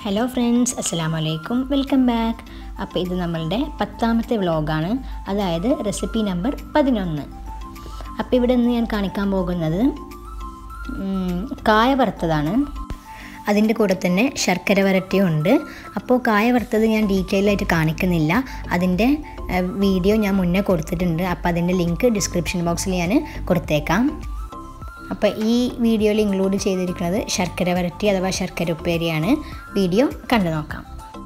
hello friends അസ്സലാമു അലൈക്കും welcome back അപ്പോൾ ഇത് നമ്മളുടെ പത്താമത്തെ വ്ളോഗാണ് അതായത് റെസിപ്പി നമ്പർ പതിനൊന്ന് അപ്പോൾ ഇവിടെ നിന്ന് ഞാൻ കാണിക്കാൻ പോകുന്നത് ഉം, കായ വറുത്തതാണ് അതിൻ്റെ കൂടെ തന്നെ ശർക്കര വരട്ടിയും ഉണ്ട് അപ്പോൾ കായ വറുത്തത് ഞാൻ ഡീറ്റെയിൽ ആയിട്ട് കാണിക്കുന്നില്ല അതിൻ്റെ ഏഹ്, വീഡിയോ ഞാൻ മുന്നേ കൊടുത്തിട്ടുണ്ട് അപ്പോൾ അതിൻ്റെ ലിങ്ക് ഡിസ്ക്രിപ്ഷൻ ബോക്സിൽ ഞാൻ കൊടുത്തേക്കാം അപ്പോൾ ഈ വീഡിയോയിൽ ഇൻക്ലൂഡ് ചെയ്തിരിക്കുന്നത് ശർക്കര വരട്ടി അഥവാ ശർക്കര ഉപ്പേരിയാണ് വീഡിയോ കണ്ടു നോക്കാം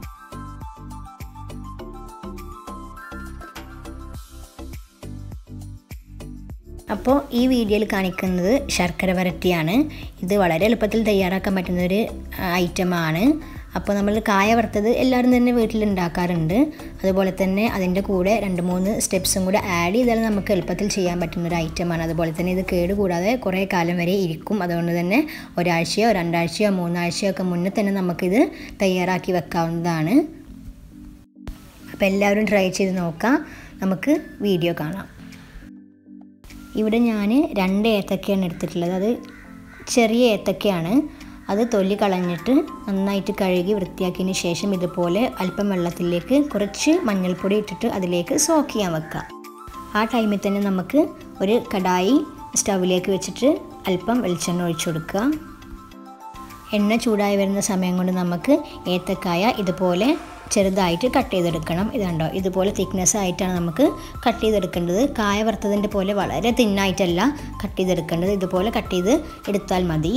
അപ്പോൾ ഈ വീഡിയോയിൽ കാണിക്കുന്നത് ശർക്കര വരട്ടിയാണ് ഇത് വളരെ എളുപ്പത്തിൽ തയ്യാറാക്കാൻ പറ്റുന്ന ഒരു ഐറ്റമാണ് അപ്പോൾ നമ്മൾ കായ വറുത്തത് എല്ലാവരും തന്നെ വീട്ടിൽ ഉണ്ടാക്കാറുണ്ട് അതുപോലെ തന്നെ അതിൻ്റെ കൂടെ രണ്ട് മൂന്ന് സ്റ്റെപ്സും കൂടെ ആഡ് ചെയ്താൽ നമുക്ക് എളുപ്പത്തിൽ ചെയ്യാൻ പറ്റുന്ന ഒരു ഐറ്റമാണ് അതുപോലെ തന്നെ ഇത് കേട് കൂടാതെ കുറേ കാലം വരെ ഇരിക്കും അതുകൊണ്ട് തന്നെ ഒരാഴ്ചയോ രണ്ടാഴ്ചയോ മൂന്നാഴ്ചയോ ഒക്കെ മുന്നേ തന്നെ നമുക്കിത് തയ്യാറാക്കി വെക്കാവുന്നതാണ് അപ്പോൾ എല്ലാവരും ട്രൈ ചെയ്ത് നോക്കാം നമുക്ക് വീഡിയോ കാണാം ഇവിടെ ഞാൻ രണ്ട് ഏത്തക്കയാണ് എടുത്തിട്ടുള്ളത് അത് ചെറിയ ഏത്തക്കയാണ് അത് തൊലി കളഞ്ഞിട്ട് നന്നായിട്ട് കഴുകി വൃത്തിയാക്കിയതിന് ശേഷം ഇതുപോലെ അല്പം വെള്ളത്തിലേക്ക് കുറച്ച് മഞ്ഞൾപ്പൊടി ഇട്ടിട്ട് അതിലേക്ക് സോക്ക് ചെയ്യാൻ വെക്കുക ആ ടൈമിൽ തന്നെ നമുക്ക് ഒരു കടായി സ്റ്റൗവിലേക്ക് വെച്ചിട്ട് അല്പം വെളിച്ചെണ്ണ ഒഴിച്ചു കൊടുക്കുക എണ്ണ ചൂടായി വരുന്ന സമയം കൊണ്ട് നമുക്ക് ഏത്തക്കായ ഇതുപോലെ ചെറുതായിട്ട് കട്ട് ചെയ്തെടുക്കണം ഇതുണ്ടോ ഇതുപോലെ തിക്നെസ് ആയിട്ടാണ് നമുക്ക് കട്ട് ചെയ്തെടുക്കേണ്ടത് കായ വറുത്തതിൻ്റെ പോലെ വളരെ തിന്നായിട്ടല്ല കട്ട് ചെയ്തെടുക്കേണ്ടത് ഇതുപോലെ കട്ട് ചെയ്ത് എടുത്താൽ മതി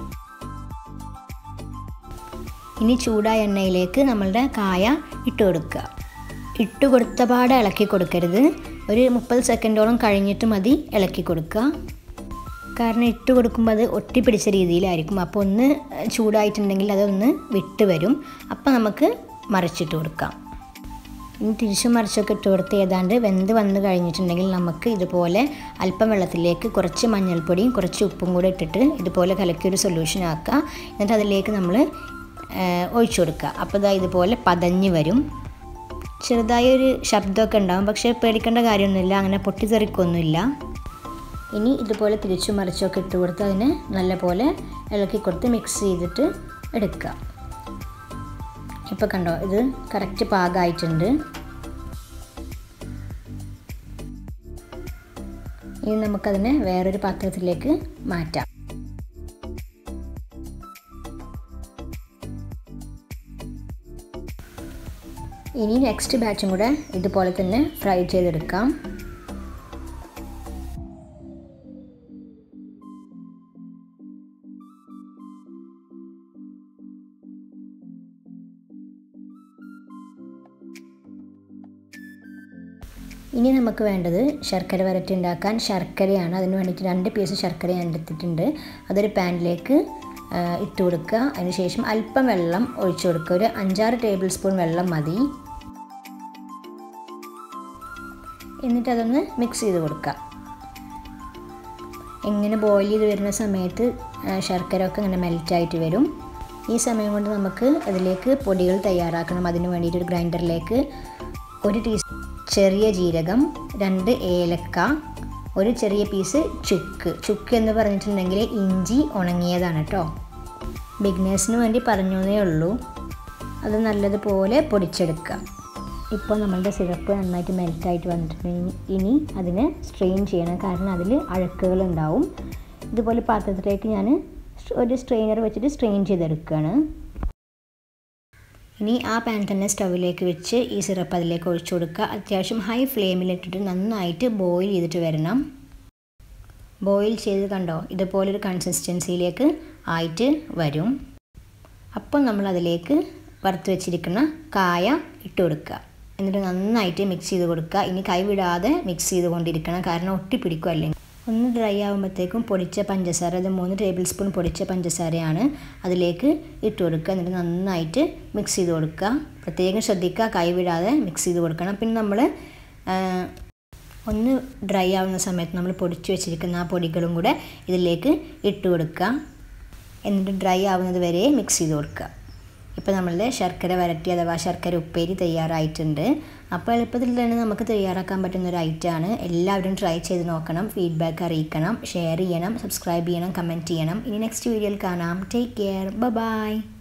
ഇനി ചൂടായ എണ്ണയിലേക്ക് നമ്മളുടെ കായ ഇട്ട് കൊടുക്കുക ഇട്ട് കൊടുത്ത പാടെ ഇളക്കി കൊടുക്കരുത് ഒരു മുപ്പത് സെക്കൻഡോളം കഴിഞ്ഞിട്ട് മതി ഇളക്കി കൊടുക്കുക കാരണം ഇട്ട് കൊടുക്കുമ്പോൾ അത് ഒട്ടിപ്പിടിച്ച രീതിയിലായിരിക്കും അപ്പോൾ ഒന്ന് ചൂടായിട്ടുണ്ടെങ്കിൽ അതൊന്ന് വിട്ട് വരും അപ്പോൾ നമുക്ക് മറിച്ചിട്ട് കൊടുക്കാം ഇനി തിരിച്ചും മറിച്ചൊക്കെ ഇട്ട് കൊടുത്ത് ഏതാണ്ട് വെന്ത് വന്ന് കഴിഞ്ഞിട്ടുണ്ടെങ്കിൽ നമുക്ക് ഇതുപോലെ അല്പം വെള്ളത്തിലേക്ക് കുറച്ച് മഞ്ഞൾപ്പൊടിയും കുറച്ച് ഉപ്പും കൂടെ ഇട്ടിട്ട് ഇതുപോലെ കലക്കി ഒരു സൊല്യൂഷൻ ആക്കുക എന്നിട്ട് അതിലേക്ക് നമ്മൾ ഒഴിച്ചു കൊടുക്കുക അപ്പോൾ ഇതാ ഇതുപോലെ പതഞ്ഞ് വരും ചെറുതായ ഒരു ശബ്ദമൊക്കെ ഉണ്ടാകും പക്ഷേ പേടിക്കേണ്ട കാര്യമൊന്നുമില്ല അങ്ങനെ പൊട്ടിത്തെറിക്കൊന്നുമില്ല ഇനി ഇതുപോലെ തിരിച്ചു മറിച്ചൊക്കെ ഇട്ട് കൊടുത്ത് അതിന് നല്ലപോലെ ഇളക്കി കൊടുത്ത് മിക്സ് ചെയ്തിട്ട് എടുക്കുക ഇപ്പോൾ കണ്ടോ ഇത് കറക്റ്റ് പാകമായിട്ടുണ്ട് ഇനി നമുക്കതിനെ വേറൊരു പാത്രത്തിലേക്ക് മാറ്റാം ഇനി നെക്സ്റ്റ് ബാച്ചും കൂടെ ഇതുപോലെ തന്നെ ഫ്രൈ ചെയ്തെടുക്കാം ഇനി നമുക്ക് വേണ്ടത് ശർക്കര വരട്ടി ഉണ്ടാക്കാൻ ശർക്കരയാണ് അതിന് വേണ്ടിയിട്ട് രണ്ട് പീസ് ശർക്കര ഞാൻ എടുത്തിട്ടുണ്ട് അതൊരു പാനിലേക്ക് ഇട്ട് കൊടുക്കുക അതിനുശേഷം അല്പം വെള്ളം ഒഴിച്ചു കൊടുക്കുക ഒരു അഞ്ചാറ് ടേബിൾ സ്പൂൺ വെള്ളം മതി എന്നിട്ട് അതൊന്ന് മിക്സ് ചെയ്ത് കൊടുക്കുക എങ്ങനെ ബോയിൽ ചെയ്ത് വരുന്ന സമയത്ത് ശർക്കര ഒക്കെ ഇങ്ങനെ മെൽറ്റായിട്ട് വരും ഈ സമയം കൊണ്ട് നമുക്ക് അതിലേക്ക് പൊടികൾ തയ്യാറാക്കണം അതിന് വേണ്ടിയിട്ട് ഒരു ഗ്രൈൻഡറിലേക്ക് ഒരു ടീ ചെറിയ ജീരകം രണ്ട് ഏലക്ക ഒരു ചെറിയ പീസ് ചുക്ക് ചുക്ക് എന്ന് പറഞ്ഞിട്ടുണ്ടെങ്കിൽ ഇഞ്ചി ഉണങ്ങിയതാണ് കേട്ടോ ബിഗ്നേഴ്സിന് വേണ്ടി പറഞ്ഞേ ഉള്ളൂ അത് നല്ലതുപോലെ പൊടിച്ചെടുക്കുക ഇപ്പോൾ നമ്മളുടെ സിറപ്പ് നന്നായിട്ട് മെൽറ്റായിട്ട് വന്നിട്ടുണ്ടെങ്കിൽ ഇനി അതിനെ സ്ട്രെയിൻ ചെയ്യണം കാരണം അതിൽ അഴുക്കുകൾ ഉണ്ടാവും ഇതുപോലെ പാത്രത്തിലേക്ക് ഞാൻ ഒരു സ്ട്രെയിനർ വെച്ചിട്ട് സ്ട്രെയിൻ ചെയ്തെടുക്കുകയാണ് ഇനി ആ പാൻ തന്നെ സ്റ്റൗവിലേക്ക് വെച്ച് ഈ സിറപ്പ് അതിലേക്ക് ഒഴിച്ചു കൊടുക്കുക അത്യാവശ്യം ഹൈ ഫ്ലെയിമിലിട്ടിട്ട് നന്നായിട്ട് ബോയിൽ ചെയ്തിട്ട് വരണം ബോയിൽ ചെയ്ത് കണ്ടോ ഇതുപോലൊരു കൺസിസ്റ്റൻസിയിലേക്ക് ആയിട്ട് വരും അപ്പോൾ നമ്മൾ അതിലേക്ക് വറുത്ത് വെച്ചിരിക്കുന്ന കായ ഇട്ട് കൊടുക്കുക എന്നിട്ട് നന്നായിട്ട് മിക്സ് ചെയ്ത് കൊടുക്കുക ഇനി കൈവിടാതെ മിക്സ് ചെയ്തുകൊണ്ടിരിക്കണം കാരണം ഒട്ടിപ്പിടിക്കും അല്ലെങ്കിൽ ഒന്ന് ഡ്രൈ ആകുമ്പോഴത്തേക്കും പൊടിച്ച പഞ്ചസാര അത് മൂന്ന് ടേബിൾ സ്പൂൺ പൊടിച്ച പഞ്ചസാരയാണ് അതിലേക്ക് ഇട്ട് കൊടുക്കുക എന്നിട്ട് നന്നായിട്ട് മിക്സ് ചെയ്ത് കൊടുക്കുക പ്രത്യേകം ശ്രദ്ധിക്കുക കൈവിടാതെ മിക്സ് ചെയ്ത് കൊടുക്കണം പിന്നെ നമ്മൾ ഒന്ന് ഡ്രൈ ആവുന്ന സമയത്ത് നമ്മൾ പൊടിച്ച് വെച്ചിരിക്കുന്ന ആ പൊടികളും കൂടെ ഇതിലേക്ക് ഇട്ട് കൊടുക്കുക എന്നിട്ട് ഡ്രൈ ആവുന്നത് വരെ മിക്സ് ചെയ്ത് കൊടുക്കുക ഇപ്പോൾ നമ്മളുടെ ശർക്കര വരട്ടി അഥവാ ശർക്കര ഉപ്പേരി തയ്യാറായിട്ടുണ്ട് അപ്പോൾ എളുപ്പത്തിൽ തന്നെ നമുക്ക് തയ്യാറാക്കാൻ പറ്റുന്ന ഒരു ഐറ്റമാണ് എല്ലാവരും ട്രൈ ചെയ്ത് നോക്കണം ഫീഡ്ബാക്ക് അറിയിക്കണം ഷെയർ ചെയ്യണം സബ്സ്ക്രൈബ് ചെയ്യണം കമൻറ്റ് ചെയ്യണം ഇനി നെക്സ്റ്റ് വീഡിയോയിൽ കാണാം ടേക്ക് കെയർ ബൈ